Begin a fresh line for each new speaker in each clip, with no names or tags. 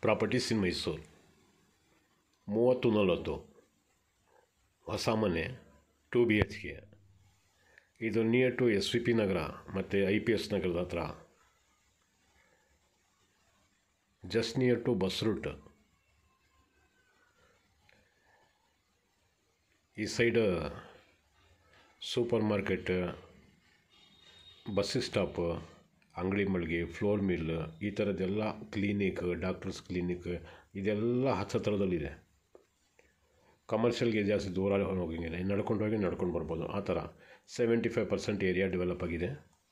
properties ಇನ್ ಮೈಸೂರು ಮೂವತ್ತು ನಲವತ್ತು ಹೊಸ ಮನೆ ಟು ಬಿ ಎಚ್ ಕೆ ಇದು near to S V P Nagar ಮತ್ತು ಐ ಪಿ ಎಸ್ ನಗರದ ಹತ್ರ just near to bus route ಈ side supermarket bus stop ಅಂಗಡಿ ಮಳಿಗೆ ಫ್ಲೋರ್ ಮಿಲ್ ಈ ಥರದ್ದೆಲ್ಲ ಕ್ಲಿನಿಕ್ ಡಾಕ್ಟರ್ಸ್ ಕ್ಲಿನಿಕ್ ಇದೆಲ್ಲ ಹತ್ತಿರದಲ್ಲಿದೆ ಕಮರ್ಷಿಯಲ್ಗೆ ಜಾಸ್ತಿ ದೂರ ಹೋಗಂಗಿಲ್ಲ ನಡ್ಕೊಂಡು ಹೋಗಿ ನಡ್ಕೊಂಡು ಬರ್ಬೋದು ಆ ಥರ seventy five percent area develop ಆಗಿದೆ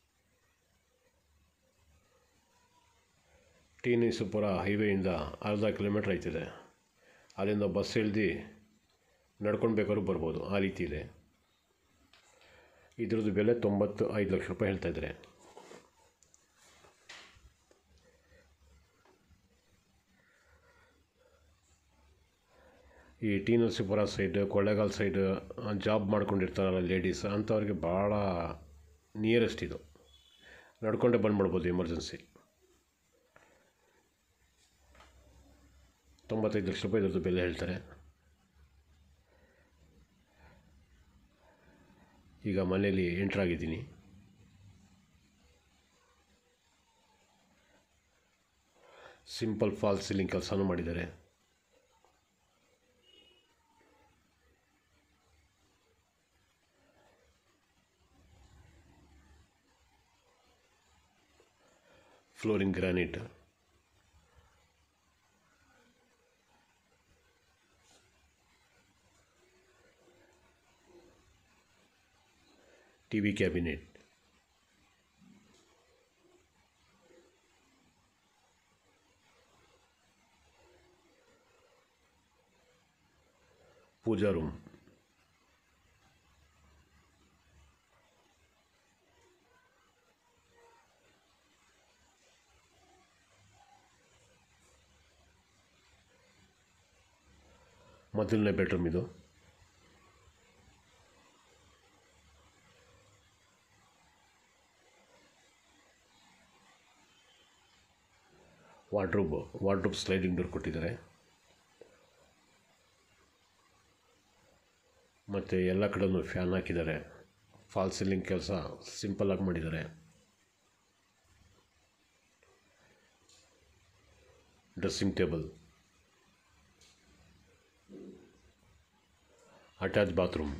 ಟಿ ನರಸೀಪುರ ಹೈವೇಯಿಂದ ಅರ್ಧ ಕಿಲೋಮೀಟ್ರ್ ಆಯ್ತಿದೆ ಅಲ್ಲಿಂದ ಬಸ್ ಇಳ್ದು ನಡ್ಕೊಂಡು ಬೇಕಾದ್ರೂ ಬರ್ಬೋದು ಆ ರೀತಿ ಇದೆ ಇದ್ರದ್ದು ಬೆಲೆ ತೊಂಬತ್ತು ಐದು ಲಕ್ಷ ರೂಪಾಯಿ ಹೇಳ್ತಾಯಿದ್ದಾರೆ ಈ T Narasipura side Kollegal side job ಮಾಡ್ಕೊಂಡಿರ್ತಾರಲ್ಲ ಲೇಡೀಸ್ ಅಂಥವ್ರಿಗೆ ಭಾಳ ನಿಯರೆಸ್ಟ್ ಇದು ನಡ್ಕೊಂಡೇ ಬಂದ್ಬಿಡ್ಬೋದು ಎಮರ್ಜೆನ್ಸಿ ತೊಂಬತ್ತೈದು ಲಕ್ಷ ರೂಪಾಯಿ ಇದ್ರದ್ದು ಬೆಲೆ ಹೇಳ್ತಾರೆ ಈಗ ಮನೇಲಿ ಎಂಟ್ರಾಗಿದ್ದೀನಿ ಸಿಂಪಲ್ ಫಾಲ್ ಸೀಲಿಂಗ್ ಕೆಲಸನೂ ಮಾಡಿದ್ದಾರೆ flooring granite T V cabinet pooja room ಮೊದಲನೇ ಬೆಡ್ರೂಮ್ ಇದು ವಾರ್ಡ್ರೋಬ್ ವಾರ್ಡ್ರೋಬ್ ಸ್ಲೈಡಿಂಗ್ ಡೋರ್ ಕೊಟ್ಟಿದ್ದಾರೆ ಮತ್ತು ಎಲ್ಲ ಕಡೆಯೂ ಫ್ಯಾನ್ ಹಾಕಿದ್ದಾರೆ ಫಾಲ್ ಸೀಲಿಂಗ್ ಕೆಲಸ ಸಿಂಪಲ್ಲಾಗಿ ಮಾಡಿದ್ದಾರೆ dressing table attach bathroom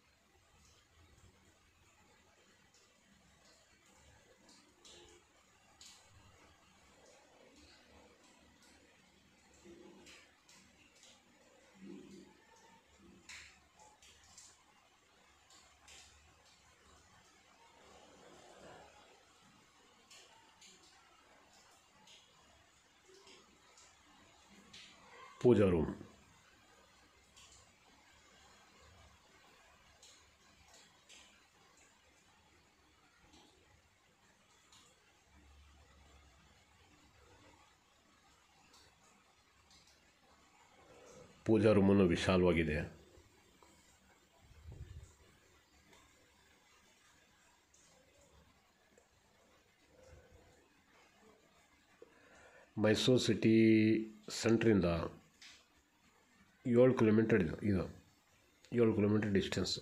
pooja room pooja ರೂಮನ್ನು ವಿಶಾಲವಾಗಿದೆ ಮೈಸೂರು ಸಿಟಿ ಸೆಂಟ್ರಿಂದ ಏಳು ಕಿಲೋಮೀಟರ್ ಇದು ಇದು ಏಳು kilometre distance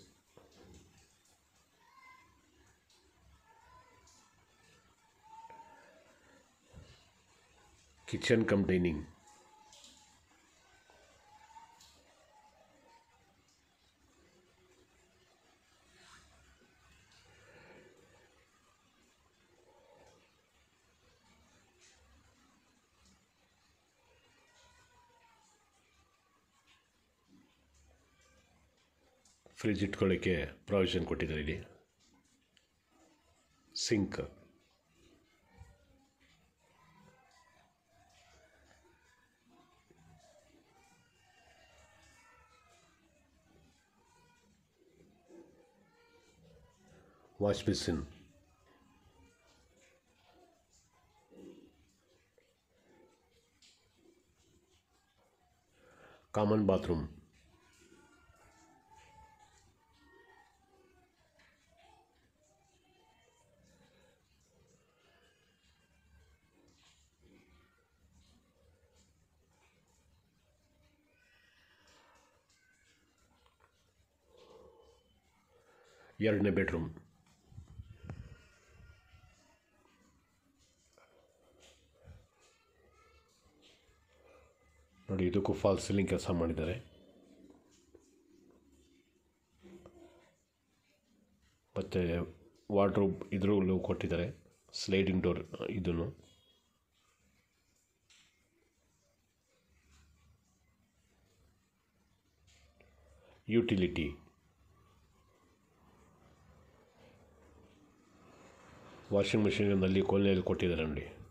kitchen cum dining fridge ಇಟ್ಕೊಳ್ಳೋಕ್ಕೆ ಪ್ರಾವಿಷನ್ ಕೊಟ್ಟಿದ್ದಾರೆ ಇಲ್ಲಿ sink wash basin common bathroom ಎರಡನೇ ಬೆಡ್ರೂಮ್ ನೋಡಿ ಇದಕ್ಕೂ ಫಾಲ್ ಸೀಲಿಂಗ್ ಕೆಲಸ ಮಾಡಿದ್ದಾರೆ ಮತ್ತು ವಾರ್ಡ್ರೋಬ್ ಇದ್ರಲ್ಲೂ ಕೊಟ್ಟಿದ್ದಾರೆ ಸ್ಲೈಡಿಂಗ್ ಡೋರ್ ಇದನ್ನು ಯುಟಿಲಿಟಿ ವಾಷಿಂಗ್ ಮಿಷಿನ್ ನಲ್ಲಿ ಕೊನೆಯಲ್ಲಿ ಕೊಟ್ಟಿದ್ದಾರೆ ನೋಡಿ